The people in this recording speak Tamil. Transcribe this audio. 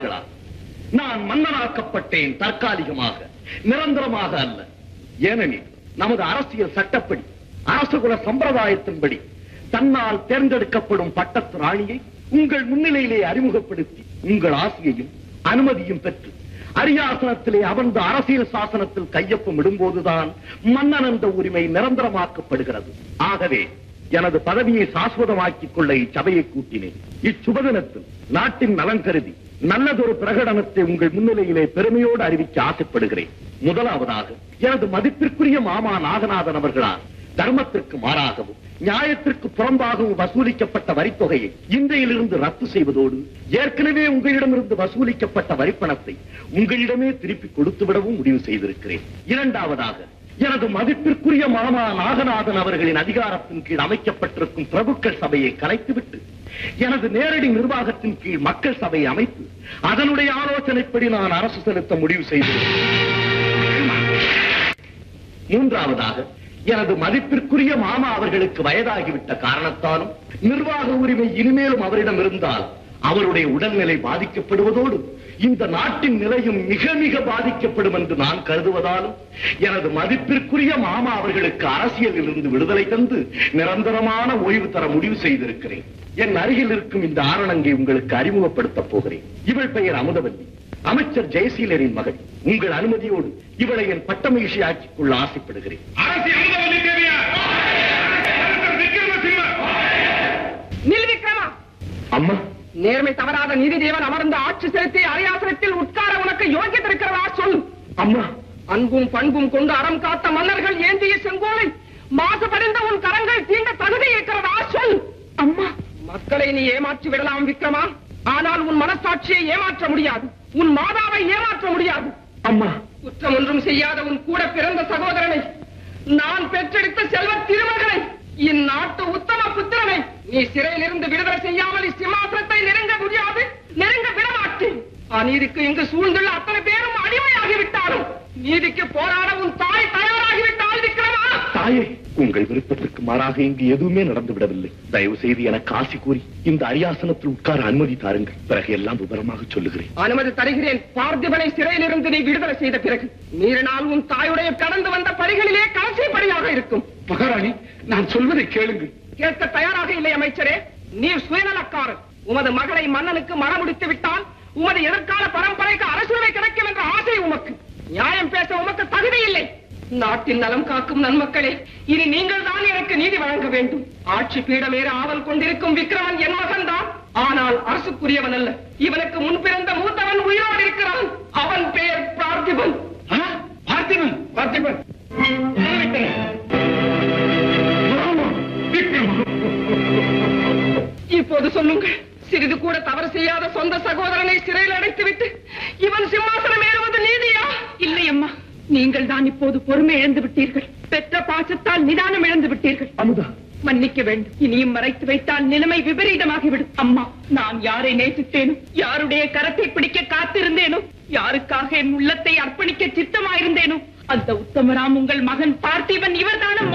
நான் மன்னனாக்கப்பட்டேன் தற்காலிகமாக நிரந்தரமாக அல்ல ஏனெனில் நமது அரசியல் சட்டப்படி அரசகுல சம்பிரதாயத்தின்படி தன்னால் தேர்ந்தெடுக்கப்படும் பட்டத்து ராணியை உங்கள் முன்னிலையிலே அறிமுகப்படுத்தி உங்கள் ஆசையையும் அனுமதியும் பெற்று அரியாசனத்திலே அமர்ந்த அரசியல் சாசனத்தில் கையொப்பம் இடும்போதுதான் மன்னன் என்ற உரிமை நிரந்தரமாக்கப்படுகிறது ஆகவே எனது பதவியை சாஸ்வதமாக்கிக் கொள்ள இச்சபையை கூட்டினேன் இச்சுபதினத்தில் நாட்டின் நலன் கருதி நல்லதொரு பிரகடனத்தை உங்கள் முன்னிலையிலே பெருமையோடு அறிவிக்க ஆசைப்படுகிறேன் முதலாவதாக எனது மதிப்பிற்குரிய மாமா நாகநாதன் அவர்களால் தர்மத்திற்கு மாறாகவும் நியாயத்திற்கு புறம்பாகவும் வசூலிக்கப்பட்ட வரித்தொகையை இன்றையிலிருந்து ரத்து செய்வதோடு ஏற்கனவே உங்களிடமிருந்து வசூலிக்கப்பட்ட வரிப்பணத்தை உங்களிடமே திருப்பி கொடுத்து விடவும் முடிவு செய்திருக்கிறேன் இரண்டாவதாக எனது மதிப்பிற்குரிய மாமா நாகநாதன் அவர்களின் அதிகாரத்தின் கீழ் அமைக்கப்பட்டிருக்கும் பிரபுக்கள் சபையை கலைத்துவிட்டு எனது நேரடி நிர்வாகத்தின் கீழ் மக்கள் சபையை அமைத்து அதனுடைய ஆலோசனைப்படி நான் அரசு செலுத்த முடிவு செய்திருக்கிறேன் மூன்றாவதாக எனது மதிப்பிற்குரிய மாமா அவர்களுக்கு வயதாகிவிட்ட காரணத்தாலும் நிர்வாக உரிமை இனிமேலும் அவரிடம் இருந்தால் அவருடைய உடல்நிலை பாதிக்கப்படுவதோடு இந்த நாட்டின் நிலையும் மிக மிக பாதிக்கப்படும் என்று நான் கருதுவதாலும் எனது மதிப்பிற்குரிய மாமா அவர்களுக்கு அரசியலில் இருந்து விடுதலை தந்து நிரந்தரமான ஓய்வு தர முடிவு செய்திருக்கிறேன் என் அருகில் இருக்கும் இந்த ஆரணங்கை உங்களுக்கு அறிமுகப்படுத்தப் போகிறேன் இவள் பெயர் அமுதவல்லி அமைச்சர் ஜெயசீலரின் மகள் உங்கள் அனுமதியோடு இவளை என் பட்டமகிழ்ச்சி ஆக்கிக் கொள்ள ஆசைப்படுகிறேன் அரசி அமுதவல்லி தேவியார் அரசர் விக்ரமசிம்ம நில் விக்ரமா அம்மா நேர்மை தவறாத நீதி தேவன் அமர்ந்த ஆட்சி செலுத்தி அரியாசனத்தில் உட்கார உனக்கு யோகியத்தை இருக்கிறதா சொல் அம்மா அன்பும் பண்பும் கொண்டு அறம் காத்த மன்னர்கள் ஏந்திய செங்கோலை மாசுபடிந்த உன் கரங்கள் தீண்ட தகுதி இருக்கிறதா சொல் அம்மா மக்களை நீ ஏமாற்றி விடலாம் விக்ரமா ஆனால் உன் மனசாட்சியை ஏமாற்ற முடியாது உன் மாதாவை ஏமாற்ற முடியாது அம்மா குற்றம் ஒன்றும் செய்யாத உன் கூட பிறந்த சகோதரனை நான் பெற்றெடுத்த செல்வ திருமகனை இந்நாட்டு உத்தம புத்திரனை நீ சிறையில் இருந்து விடுதலை செய்யாமல் இச்சிம்மாசனத்தை நெருங்க முடியாது நெருங்க விடமாட்டேன் அநீதிக்கு இங்கு சூழ்ந்துள்ள அத்தனை பேரும் அடிமையாகிவிட்டாலும் நீதிக்கு போராட உன் தாய் தயாராகிவிட்டால் விக்ரமா தாயே உங்கள் விருப்பத்திற்கு மாறாக இங்கு எதுவுமே நடந்து விடவில்லை தயவு செய்து எனக்கு ஆசி கூறி இந்த அரியாசனத்தில் உட்கார அனுமதி தாருங்கள் பிறகு எல்லாம் விவரமாக சொல்லுகிறேன் அனுமதி தருகிறேன் பார்த்திபனை சிறையில் இருந்து நீ விடுதலை செய்த பிறகு மீறினால் உன் தாயுடைய கடந்து வந்த படிகளிலே கடைசி படியாக இருக்கும் மகாராணி நான் சொல்வதை கேளுங்கள் கேட்க தயாராக இல்லை அமைச்சரே நீர் சுயநலக்காரர் உமது மகளை மன்னனுக்கு மணமுடித்து விட்டால் உமது எதிர்கால பரம்பரைக்கு அரசுரிமை கிடைக்கும் என்ற ஆசை உமக்கு நியாயம் பேச உமக்கு தகுதி இல்லை நாட்டின் நலம் காக்கும் நன்மக்களே இனி நீங்கள் தான் எனக்கு நீதி வழங்க வேண்டும் ஆட்சி பீடமேற ஆவல் கொண்டிருக்கும் விக்ரமன் என் மகன்தான் ஆனால் அரசுக்குரியவன் அல்ல இவனுக்கு முன் பிறந்த மூத்தவன் உயிரோடு இருக்கிறான் அவன் பெயர் பார்த்திபன் ஆ, பார்த்திபன் பார்த்திபன் இப்போது சொல்லுங்கள் சிறிது கூட தவறு செய்யாத சொந்த சகோதரனை சிறையில் அடைத்துவிட்டு இவன் சிம்மாசனம் ஏறுவது நீதியா இல்லை அம்மா நீங்கள் தான் இப்போது பொறுமை இழந்து விட்டீர்கள் பெற்ற பாசத்தால் நிதானம் இழந்து விட்டீர்கள் அமுதா மன்னிக்க வேண்டும் இனியும் மறைத்து வைத்தால் நிலைமை விபரீதமாகிவிடும் அம்மா நான் யாரை நேசித்தேனோ யாருடைய கரத்தை பிடிக்க காத்திருந்தேனோ யாருக்காக என் உள்ளத்தை அர்ப்பணிக்க சித்தமாயிருந்தேனோ அந்த உத்தமராம் உங்கள் மகன் பார்த்திபன் இவர்தான